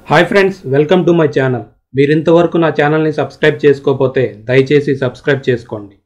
hi friends welcome to my channel మీరు ఇంతవరకు నా ఛానల్ని సబ్స్క్రైబ్ చేసుకోకపోతే దయచేసి సబ్స్క్రైబ్ చేసుకోండి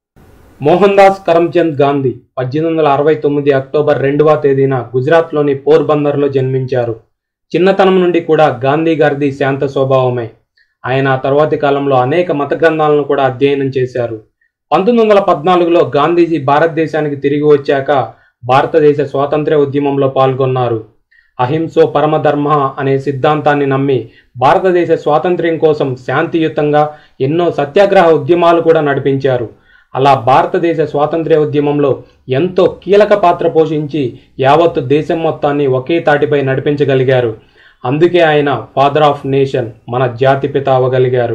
మోహన్ దాస్ కరమ్చంద్ గాంధీ పద్దెనిమిది వందల అరవై తొమ్మిది అక్టోబర్ రెండవ తేదీన గుజరాత్లోని పోర్బందర్లో జన్మించారు చిన్నతనం నుండి కూడా గాంధీ గారిది శాంత స్వభావమే ఆయన ఆ తర్వాతి కాలంలో అనేక మత గ్రంథాలను కూడా అధ్యయనం చేశారు పంతొమ్మిది వందల పద్నాలుగులో గాంధీజీ భారతదేశానికి తిరిగి వచ్చాక భారతదేశ స్వాతంత్ర్య ఉద్యమంలో పాల్గొన్నారు అహింసో పరమధర్మ అనే సిద్ధాంతాన్ని నమ్మి భారతదేశ స్వాతంత్ర్యం కోసం శాంతియుతంగా ఎన్నో సత్యాగ్రహ ఉద్యమాలు కూడా నడిపించారు అలా భారతదేశ స్వాతంత్ర్య ఉద్యమంలో ఎంతో కీలక పాత్ర పోషించి యావత్తు దేశం మొత్తాన్ని ఒకే తాటిపై నడిపించగలిగారు అందుకే ఆయన ఫాదర్ ఆఫ్ నేషన్ మన జాతిపిత అవ్వగలిగారు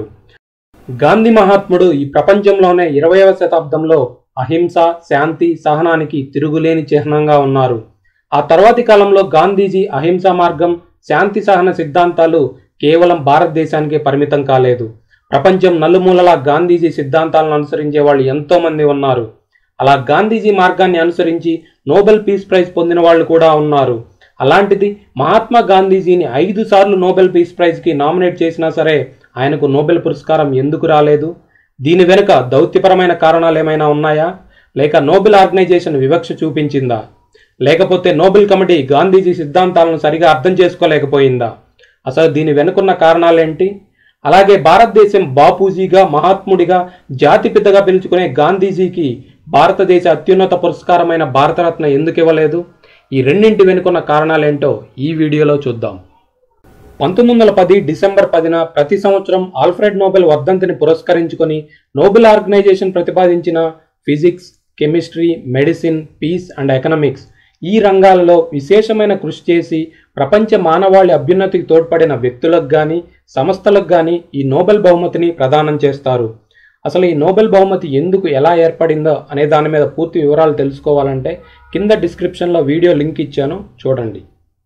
గాంధీ మహాత్ముడు ఈ ప్రపంచంలోనే ఇరవయవ శతాబ్దంలో అహింస శాంతి సహనానికి తిరుగులేని చిహ్నంగా ఉన్నారు ఆ తర్వాతి కాలంలో గాంధీజీ అహింసా మార్గం శాంతి సహన సిద్ధాంతాలు కేవలం భారతదేశానికే పరిమితం కాలేదు ప్రపంచం నలుమూలలా గాంధీజీ సిద్ధాంతాలను అనుసరించే వాళ్ళు ఎంతో మంది ఉన్నారు అలా గాంధీజీ మార్గాన్ని అనుసరించి నోబెల్ పీస్ ప్రైజ్ పొందిన వాళ్ళు కూడా ఉన్నారు అలాంటిది మహాత్మా గాంధీజీని ఐదు సార్లు నోబెల్ పీస్ ప్రైజ్కి నామినేట్ చేసినా సరే ఆయనకు నోబెల్ పురస్కారం ఎందుకు రాలేదు దీని వెనుక దౌత్యపరమైన కారణాలు ఏమైనా ఉన్నాయా లేక నోబెల్ ఆర్గనైజేషన్ వివక్ష చూపించిందా లేకపోతే నోబెల్ కమిటీ గాంధీజీ సిద్ధాంతాలను సరిగా అర్థం చేసుకోలేకపోయిందా అసలు దీని వెనుకున్న కారణాలేంటి అలాగే భారతదేశం బాపూజీగా మహాత్ముడిగా జాతిపితగా పిలుచుకునే గాంధీజీకి భారతదేశ అత్యున్నత పురస్కారమైన భారతరత్న ఎందుకు ఇవ్వలేదు ఈ రెండింటి వెనుకున్న కారణాలేంటో ఈ వీడియోలో చూద్దాం పంతొమ్మిది వందల పది డిసెంబర్ పదిన ప్రతి సంవత్సరం ఆల్ఫ్రెడ్ నోబెల్ వర్ధంతిని పురస్కరించుకొని నోబెల్ ఆర్గనైజేషన్ ప్రతిపాదించిన physics chemistry medicine peace and economics ఈ రంగాలలో విశేషమైన కృషి చేసి ప్రపంచ మానవాళి అభ్యున్నతికి తోడ్పడిన వ్యక్తులకు కానీ సంస్థలకు కానీ ఈ నోబెల్ బహుమతిని ప్రదానం చేస్తారు అసలు ఈ నోబెల్ బహుమతి ఎందుకు ఎలా ఏర్పడిందో అనే దాని మీద పూర్తి వివరాలు తెలుసుకోవాలంటే కింద డిస్క్రిప్షన్లో వీడియో లింక్ ఇచ్చాను చూడండి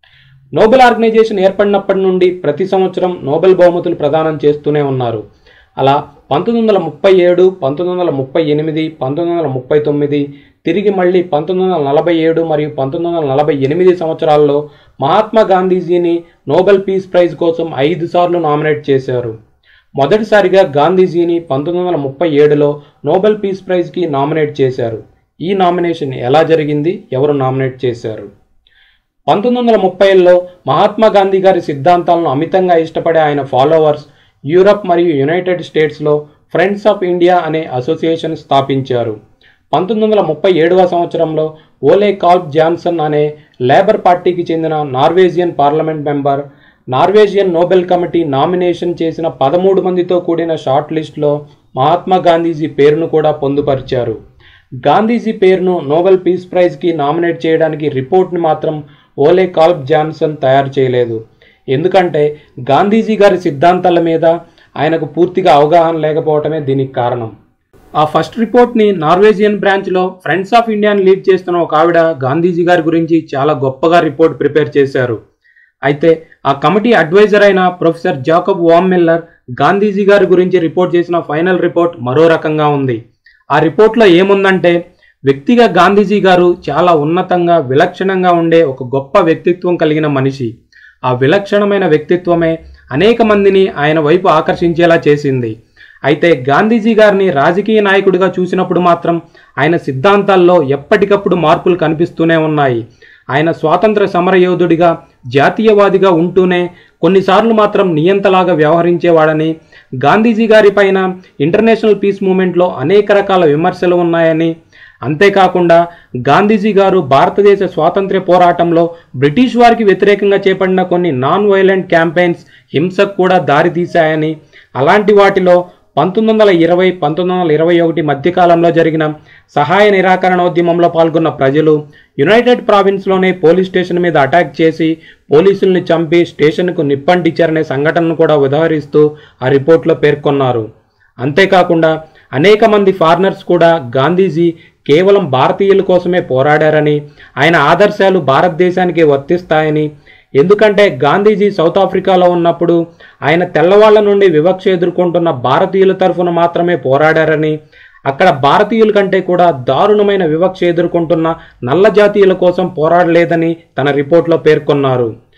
నోబెల్ ఆర్గనైజేషన్ ఏర్పడినప్పటి నుండి ప్రతి సంవత్సరం నోబెల్ బహుమతులు ప్రదానం చేస్తూనే ఉన్నారు అలా పంతొమ్మిది వందల ముప్పై ఏడు పంతొమ్మిది వందల ముప్పై ఎనిమిది పంతొమ్మిది వందల ముప్పై తొమ్మిది తిరిగి మళ్ళీ పంతొమ్మిది వందల నలభై ఏడు మరియు పంతొమ్మిది వందల నలభై ఎనిమిది సంవత్సరాల్లో మహాత్మా గాంధీజీని నోబెల్ పీస్ ప్రైజ్ కోసం ఐదు సార్లు నామినేట్ చేశారు మొదటిసారిగా గాంధీజీని పంతొమ్మిది వందల ముప్పై ఏడులో నోబెల్ పీస్ ప్రైజ్కి నామినేట్ చేశారు ఈ నామినేషన్ ఎలా జరిగింది ఎవరు నామినేట్ చేశారు పంతొమ్మిది వందల ముప్పైలో మహాత్మా గాంధీ గారి సిద్ధాంతాలను అమితంగా ఇష్టపడే ఆయన ఫాలోవర్స్ యూరప్ మరియు యునైటెడ్ స్టేట్స్లో ఫ్రెండ్స్ ఆఫ్ ఇండియా అనే అసోసియేషన్ స్థాపించారు పంతొమ్మిది వందల ముప్పై ఏడవ సంవత్సరంలో ఓలే కాల్ప్ జాన్సన్ అనే లేబర్ పార్టీకి చెందిన Norwegian parliament member Norwegian Nobel committee nomination చేసిన పదమూడు మందితో కూడిన షార్ట్ లిస్ట్లో మహాత్మా గాంధీజీ పేరును కూడా పొందుపరిచారు గాంధీజీ పేరును నోబెల్ పీస్ ప్రైజ్కి నామినేట్ చేయడానికి రిపోర్ట్ని మాత్రం ఓలే కాల్ప్ జాన్సన్ తయారు చేయలేదు ఎందుకంటే గాంధీజీ గారి సిద్ధాంతాల మీద ఆయనకు పూర్తిగా అవగాహన లేకపోవటమే దీనికి కారణం ఆ ఫస్ట్ రిపోర్ట్ని నార్వేజియన్ బ్రాంచ్లో ఫ్రెండ్స్ ఆఫ్ ఇండియాని లీడ్ చేస్తున్న ఒక ఆవిడ గాంధీజీ గారి గురించి చాలా గొప్పగా రిపోర్ట్ ప్రిపేర్ చేశారు అయితే ఆ కమిటీ అడ్వైజర్ అయిన ప్రొఫెసర్ జాకబ్ వామ్మిల్లర్ గాంధీజీ గారి గురించి రిపోర్ట్ చేసిన ఫైనల్ రిపోర్ట్ మరో రకంగా ఉంది ఆ రిపోర్ట్లో ఏముందంటే వ్యక్తిగా గాంధీజీ గారు చాలా ఉన్నతంగా విలక్షణంగా ఉండే ఒక గొప్ప వ్యక్తిత్వం కలిగిన మనిషి ఆ విలక్షణమైన వ్యక్తిత్వమే అనేక మందిని ఆయన వైపు ఆకర్షించేలా చేసింది అయితే గాంధీజీ గారిని రాజకీయ నాయకుడిగా చూసినప్పుడు మాత్రం ఆయన సిద్ధాంతాల్లో ఎప్పటికప్పుడు మార్పులు కనిపిస్తూనే ఉన్నాయి ఆయన స్వాతంత్ర సమరయోధుడిగా జాతీయవాదిగా ఉంటూనే కొన్నిసార్లు మాత్రం నియంతలాగా వ్యవహరించేవాడని గాంధీజీ గారి పైన ఇంటర్నేషనల్ పీస్ మూమెంట్లో అనేక రకాల విమర్శలు ఉన్నాయని అంతేకాకుండా గాంధీజీ గారు భారతదేశ స్వాతంత్ర్య పోరాటంలో బ్రిటిష్ వారికి వ్యతిరేకంగా చేపడిన కొన్ని నాన్ వైలెంట్ క్యాంపెయిన్స్ హింసకు కూడా దారితీశాయని అలాంటి వాటిలో పంతొమ్మిది వందల ఇరవై పంతొమ్మిది వందల ఇరవై ఒకటి మధ్యకాలంలో జరిగిన సహాయ నిరాకరణోద్యమంలో పాల్గొన్న ప్రజలు యునైటెడ్ ప్రావిన్స్లోనే పోలీస్ స్టేషన్ మీద అటాక్ చేసి పోలీసుల్ని చంపి స్టేషన్కు నిప్పంటించారనే సంఘటనను కూడా ఉదాహరిస్తూ ఆ రిపోర్ట్లో పేర్కొన్నారు అంతేకాకుండా అనేక మంది ఫారినర్స్ కూడా గాంధీజీ కేవలం భారతీయుల కోసమే పోరాడారని ఆయన ఆదర్శాలు భారతదేశానికి వర్తిస్తాయని ఎందుకంటే గాంధీజీ సౌత్ ఆఫ్రికాలో ఉన్నప్పుడు ఆయన తెల్లవాళ్ల నుండి వివక్ష ఎదుర్కొంటున్న భారతీయుల తరఫున మాత్రమే పోరాడారని అక్కడ భారతీయుల కంటే కూడా దారుణమైన వివక్ష ఎదుర్కొంటున్న నల్ల జాతీయుల కోసం పోరాడలేదని తన రిపోర్ట్లో పేర్కొన్నారు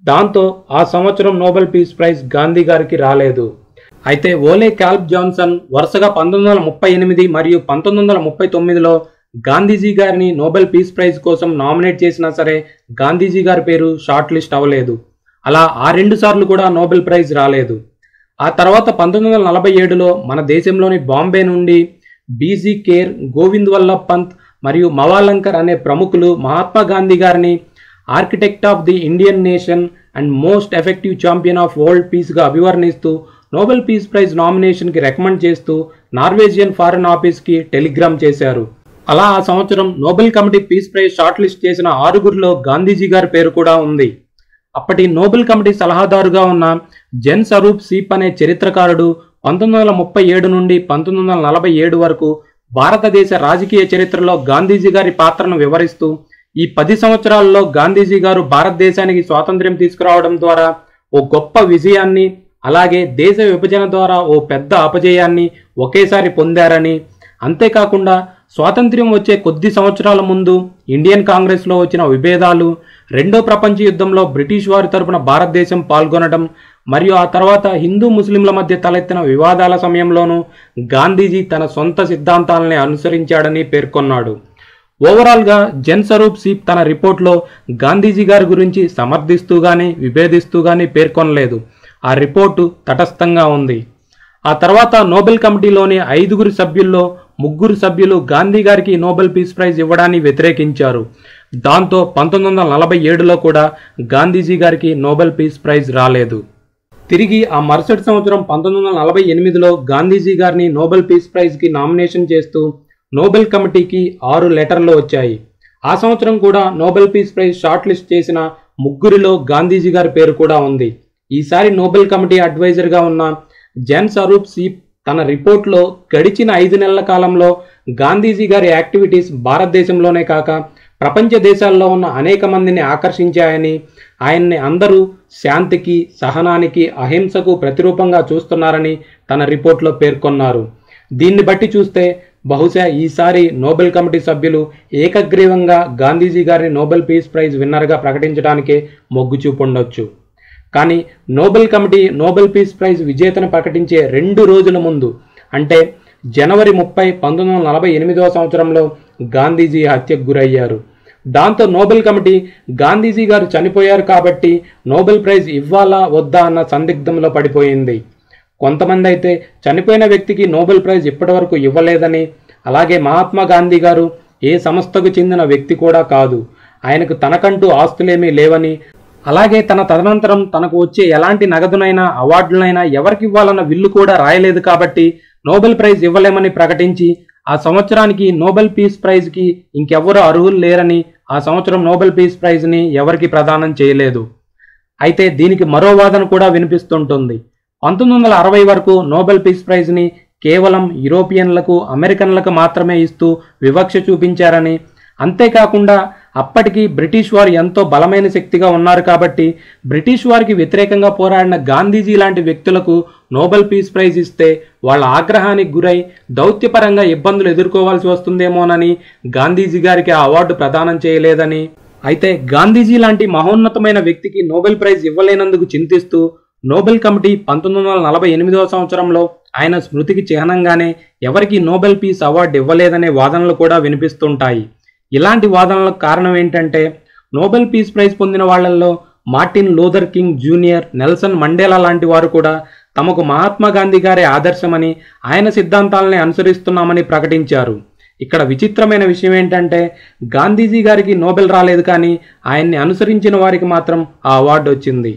దాంతో ఆ సంవత్సరం నోబెల్ పీస్ ప్రైజ్ గాంధీ గారికి రాలేదు అయితే ఓలే క్యాల్బ్ జాన్సన్ వరుసగా పంతొమ్మిది వందల ముప్పై ఎనిమిది మరియు పంతొమ్మిది వందల ముప్పై తొమ్మిదిలో గాంధీజీ గారిని నోబెల్ పీస్ ప్రైజ్ కోసం నామినేట్ చేసినా సరే గాంధీజీ గారి పేరు షార్ట్ లిస్ట్ అవ్వలేదు అలా ఆ రెండు సార్లు కూడా నోబెల్ ప్రైజ్ రాలేదు ఆ తర్వాత పంతొమ్మిది వందల నలభై ఏడులో మన దేశంలోని బాంబే నుండి బీజీ కేర్ గోవింద్ వల్లభ్ పంత్ మరియు మవాలంకర్ అనే ప్రముఖులు మహాత్మా గాంధీ గారిని architect of the Indian nation and most effective champion of world పీస్గా అభివర్ణిస్తూ నోబెల్ పీస్ ప్రైజ్ నామినేషన్కి రికమెండ్ చేస్తూ నార్వేజియన్ ఫారెన్ ఆఫీస్కి టెలిగ్రామ్ చేశారు అలా ఆ సంవత్సరం Nobel committee peace prize short list చేసిన ఆరుగురిలో గాంధీజీ గారి పేరు కూడా ఉంది అప్పటి నోబెల్ కమిటీ సలహాదారుగా ఉన్న జెన్ సరూప్ సీప్ అనే చరిత్రకారుడు పంతొమ్మిది వందల ముప్పై ఏడు నుండి పంతొమ్మిది వందల నలభై ఏడు వరకు భారతదేశ రాజకీయ చరిత్రలో గాంధీజీ గారి పాత్రను వివరిస్తూ ఈ పది సంవత్సరాల్లో గాంధీజీ గారు భారతదేశానికి స్వాతంత్ర్యం తీసుకురావడం ద్వారా ఓ గొప్ప విజయాన్ని అలాగే దేశ విభజన ద్వారా ఓ పెద్ద అపజయాన్ని ఒకేసారి పొందారని అంతేకాకుండా స్వాతంత్ర్యం వచ్చే కొద్ది సంవత్సరాల ముందు ఇండియన్ కాంగ్రెస్లో వచ్చిన విభేదాలు రెండో ప్రపంచ యుద్ధంలో బ్రిటిష్ వారి తరపున భారతదేశం పాల్గొనడం మరియు ఆ తర్వాత హిందూ ముస్లింల మధ్య తలెత్తిన వివాదాల సమయంలోనూ గాంధీజీ తన సొంత సిద్ధాంతాలని అనుసరించాడని పేర్కొన్నాడు ఓవరాల్గా జన్ స్వరూప్ సీప్ తన రిపోర్ట్లో గాంధీజీ గారి గురించి సమర్థిస్తూ గానీ విభేదిస్తూ గానీ పేర్కొనలేదు ఆ రిపోర్టు తటస్థంగా ఉంది ఆ తర్వాత నోబెల్ కమిటీలోని ఐదుగురు సభ్యుల్లో ముగ్గురు సభ్యులు గాంధీ గారికి నోబెల్ పీస్ ప్రైజ్ ఇవ్వడాన్ని వ్యతిరేకించారు దాంతో పంతొమ్మిది వందల నలభై ఏడులో కూడా గాంధీజీ గారికి నోబెల్ పీస్ ప్రైజ్ రాలేదు తిరిగి ఆ మరుసటి సంవత్సరం పంతొమ్మిది వందల నలభై ఎనిమిదిలో గాంధీజీ గారిని నోబెల్ పీస్ ప్రైజ్కి నామినేషన్ చేస్తూ నోబెల్ కమిటీకి ఆరు లెటర్లు వచ్చాయి ఆ సంవత్సరం కూడా Nobel peace prize short list చేసిన ముగ్గురిలో గాంధీజీ గారి పేరు కూడా ఉంది ఈసారి నోబెల్ కమిటీ అడ్వైజర్గా ఉన్న జన్ స్వరూప్ సీప్ తన రిపోర్ట్లో గడిచిన ఐదు నెలల కాలంలో గాంధీజీ గారి యాక్టివిటీస్ భారతదేశంలోనే కాక ప్రపంచ దేశాల్లో ఉన్న అనేక మందిని ఆకర్షించాయని ఆయన్ని అందరూ శాంతికి సహనానికి అహింసకు ప్రతిరూపంగా చూస్తున్నారని తన రిపోర్ట్లో పేర్కొన్నారు దీన్ని బట్టి చూస్తే బహుశా ఈసారి నోబెల్ కమిటీ సభ్యులు ఏకగ్రీవంగా గాంధీజీ గారిని నోబెల్ పీస్ ప్రైజ్ విన్నర్గా ప్రకటించడానికే మొగ్గు చూపుండొచ్చు కానీ Nobel committee Nobel peace prize విజేతను ప్రకటించే రెండు రోజుల ముందు అంటే జనవరి ముప్పై పంతొమ్మిది వందల నలభై ఎనిమిదవ సంవత్సరంలో గాంధీజీ హత్యకు గురయ్యారు దాంతో నోబెల్ కమిటీ గాంధీజీ గారు చనిపోయారు కాబట్టి నోబెల్ ప్రైజ్ ఇవ్వాలా వద్దా అన్న సందిగ్ధంలో పడిపోయింది కొంతమంది అయితే చనిపోయిన వ్యక్తికి నోబెల్ ప్రైజ్ ఇప్పటివరకు ఇవ్వలేదని అలాగే మహాత్మా గాంధీ గారు ఏ సంస్థకు చెందిన వ్యక్తి కూడా కాదు ఆయనకు తనకంటూ ఆస్తులేమీ లేవని అలాగే తన తదనంతరం తనకు వచ్చే ఎలాంటి నగదునైనా అవార్డులైనా ఎవరికి ఇవ్వాలన్న విల్లు కూడా రాయలేదు కాబట్టి నోబెల్ ప్రైజ్ ఇవ్వలేమని ప్రకటించి ఆ సంవత్సరానికి నోబెల్ పీస్ ప్రైజ్కి ఇంకెవ్వరూ అర్హులు లేరని ఆ సంవత్సరం నోబెల్ పీస్ ప్రైజ్ని ఎవరికి ప్రదానం చేయలేదు అయితే దీనికి మరో వాదన కూడా వినిపిస్తుంటుంది పంతొమ్మిది వందల అరవై వరకు నోబెల్ పీస్ ప్రైజ్ని కేవలం యూరోపియన్లకు అమెరికన్లకు మాత్రమే ఇస్తూ వివక్ష చూపించారని అంతేకాకుండా అప్పటికి బ్రిటిష్ వారు ఎంతో బలమైన శక్తిగా ఉన్నారు కాబట్టి బ్రిటిష్ వారికి వ్యతిరేకంగా పోరాడిన గాంధీజీ లాంటి వ్యక్తులకు నోబెల్ పీస్ ప్రైజ్ ఇస్తే వాళ్ళ ఆగ్రహానికి గురై దౌత్యపరంగా ఇబ్బందులు ఎదుర్కోవాల్సి వస్తుందేమోనని గాంధీజీ గారికి ఆ అవార్డు ప్రదానం చేయలేదని అయితే గాంధీజీ లాంటి మహోన్నతమైన వ్యక్తికి నోబెల్ ప్రైజ్ ఇవ్వలేనందుకు చింతిస్తూ నోబెల్ కమిటీ పంతొమ్మిది వందల నలభై ఎనిమిదవ సంవత్సరంలో ఆయన స్మృతికి చిహ్నంగానే ఎవరికి నోబెల్ పీస్ అవార్డు ఇవ్వలేదనే వాదనలు కూడా వినిపిస్తుంటాయి ఇలాంటి వాదనలకు కారణం ఏంటంటే నోబెల్ పీస్ ప్రైజ్ పొందిన వాళ్ళల్లో Martin Luther King junior Nelson Mandela లాంటి వారు కూడా తమకు మహాత్మా గాంధీ గారే ఆదర్శమని ఆయన సిద్ధాంతాలని అనుసరిస్తున్నామని ప్రకటించారు ఇక్కడ విచిత్రమైన విషయం ఏంటంటే గాంధీజీ గారికి నోబెల్ రాలేదు కానీ ఆయన్ని అనుసరించిన వారికి మాత్రం ఆ అవార్డు వచ్చింది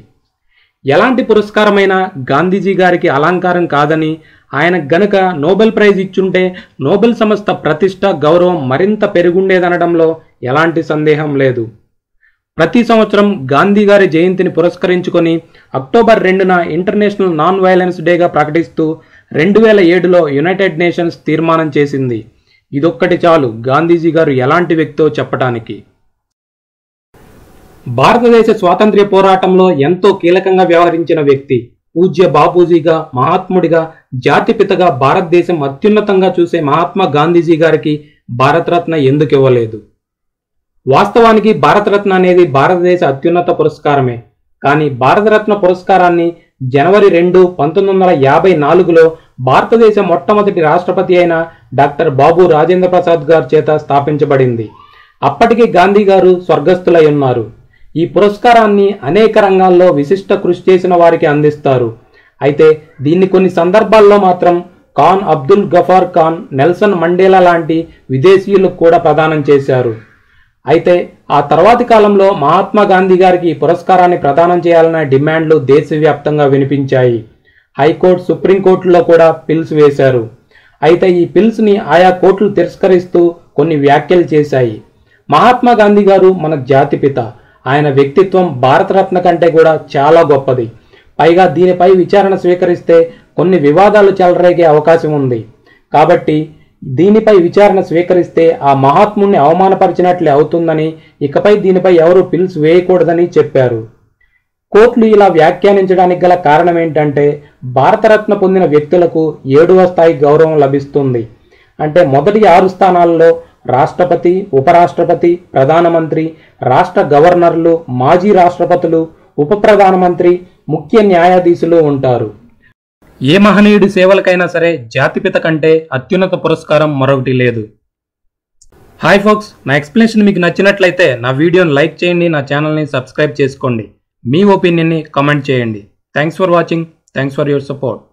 ఎలాంటి పురస్కారమైనా గాంధీజీ గారికి అలంకారం కాదని ఆయన గనుక నోబెల్ ప్రైజ్ ఇచ్చుంటే నోబెల్ సంస్థ ప్రతిష్ట గౌరవం మరింత పెరుగుండేదనడంలో ఎలాంటి సందేహం లేదు ప్రతి సంవత్సరం గాంధీ గారి జయంతిని పురస్కరించుకొని అక్టోబర్ రెండున ఇంటర్నేషనల్ నాన్ వైలెన్స్ డేగా ప్రకటిస్తూ రెండు వేల ఏడులో యునైటెడ్ నేషన్స్ తీర్మానం చేసింది ఇదొక్కటి చాలు గాంధీజీ గారు ఎలాంటి వ్యక్తో చెప్పటానికి భారతదేశ స్వాతంత్ర్య పోరాటంలో ఎంతో కీలకంగా వ్యవహరించిన వ్యక్తి పూజ్య బాపూజీగా మహాత్ముడిగా జాతిపితగా భారతదేశం అత్యున్నతంగా చూసే మహాత్మా గాంధీజీ గారికి భారతరత్న ఎందుకు ఇవ్వలేదు వాస్తవానికి భారతరత్న అనేది భారతదేశ అత్యున్నత పురస్కారమే కానీ భారతరత్న పురస్కారాన్ని జనవరి రెండు పంతొమ్మిది వందల యాభై నాలుగులో భారతదేశ మొట్టమొదటి రాష్ట్రపతి అయిన డాక్టర్ బాబు రాజేంద్ర ప్రసాద్ గారి చేత స్థాపించబడింది అప్పటికి గాంధీ గారు స్వర్గస్థులై ఉన్నారు ఈ పురస్కారాన్ని అనేక రంగాల్లో విశిష్ట కృషి చేసిన వారికి అందిస్తారు అయితే దీన్ని కొన్ని సందర్భాల్లో మాత్రం ఖాన్ అబ్దుల్ గఫార్ ఖాన్ నెల్సన్ మండేలా లాంటి విదేశీయులకు కూడా ప్రదానం చేశారు అయితే ఆ తర్వాతి కాలంలో మహాత్మా గాంధీ గారికి ఈ పురస్కారాన్ని ప్రదానం చేయాలనే డిమాండ్లు దేశవ్యాప్తంగా వినిపించాయి హైకోర్టు సుప్రీంకోర్టులో కూడా పిల్స్ వేశారు అయితే ఈ పిల్స్ ని ఆయా కోర్టులు తిరస్కరిస్తూ కొన్ని వ్యాఖ్యలు చేశాయి మహాత్మా గాంధీ గారు మన జాతిపిత ఆయన వ్యక్తిత్వం భారతరత్న కంటే కూడా చాలా గొప్పది పైగా దీనిపై విచారణ స్వీకరిస్తే కొన్ని వివాదాలు చెలరేగే అవకాశం ఉంది కాబట్టి దీనిపై విచారణ స్వీకరిస్తే ఆ మహాత్ముణ్ణి అవమానపరిచినట్లే అవుతుందని ఇకపై దీనిపై ఎవరు పిల్స్ వేయకూడదని చెప్పారు కోర్టులు ఇలా వ్యాఖ్యానించడానికి గల కారణం ఏంటంటే భారతరత్న పొందిన వ్యక్తులకు ఏడవ స్థాయి గౌరవం లభిస్తుంది అంటే మొదటి ఆరు స్థానాల్లో రాష్ట్రపతి ఉపరాష్ట్రపతి ప్రధానమంత్రి రాష్ట్ర గవర్నర్లు మాజీ రాష్ట్రపతులు ఉప ప్రధానమంత్రి ముఖ్య న్యాయాధీశులు ఉంటారు ఏ మహనీయుడి సేవలకైనా సరే జాతిపిత కంటే అత్యున్నత పురస్కారం మరొకటి లేదు హాయ్ ఫోక్స్ నా ఎక్స్ప్లెనేషన్ మీకు నచ్చినట్లయితే నా వీడియోని లైక్ చేయండి నా ఛానల్ని సబ్స్క్రైబ్ చేసుకోండి మీ ఒపీనియన్ని కమెంట్ చేయండి thanks for watching thanks for your support